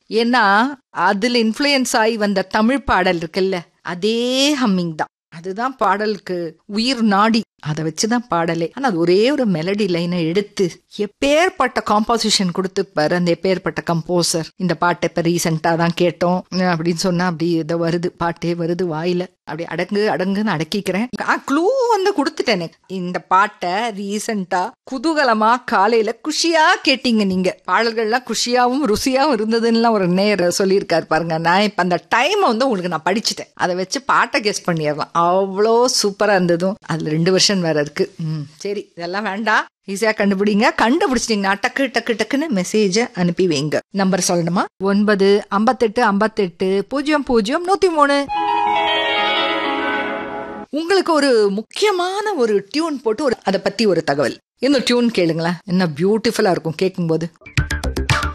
ஏன்னா அதுல இன்ஃப்ளூயன்ஸ் ஆகி வந்த தமிழ் பாடல் இருக்குல்ல அதே ஹம்மிங் தான் அதுதான் பாடலுக்கு உயிர் நாடி அதை வச்சுதான் பாடலே ஆனா அது ஒரே ஒரு மெலடி லைனை எடுத்து எப்பேற்பட்ட காம்போசிஷன் கொடுத்து பாரு அந்த எப்பேற்பட்ட கம்போசர் இந்த பாட்டை இப்ப ரீசெண்டா தான் கேட்டோம் அப்படின்னு சொன்னா அப்படி இதை வருது பாட்டே வருது வாயில அப்படி அடங்கு அடங்குன்னு அடக்கிக்கிறேன் க்ளூ வந்து கொடுத்துட்டேனே இந்த பாட்டை ரீசெண்டா குதூகலமா காலையில குஷியா கேட்டீங்க நீங்க பாடல்கள்லாம் குஷியாவும் ருசியாவும் இருந்ததுன்னு ஒரு நேர் சொல்லியிருக்காரு பாருங்க நான் இப்ப அந்த டைம் வந்து உங்களுக்கு நான் படிச்சுட்டேன் அதை வச்சு பாட்டை கெஸ் பண்ணிடலாம் அவ்வளோ சூப்பரா இருந்ததும் அதுல ரெண்டு வருஷம் வேற இருக்கு ம் சரி இதெல்லாம் வேண்டாம் ஈஸியா கண்டுபிடிங்க கண்டுபிடிச்சிட்டீங்கன்னா டக்கு டக்கு டக்குன்னு மெசேஜ அனுப்பி வைங்க நம்பர் சொல்லணுமா ஒன்பது ஐம்பத்தெட்டு ஐம்பத்தெட்டு பூஜ்ஜியம் பூஜ்ஜியம் நூத்தி மூணு உங்களுக்கு ஒரு முக்கியமான ஒரு டியூன் போட்டு ஒரு அதை பத்தி ஒரு தகவல் இந்த டியூன் கேளுங்களேன் என்ன பியூட்டிஃபுல்லா இருக்கும் கேட்கும்போது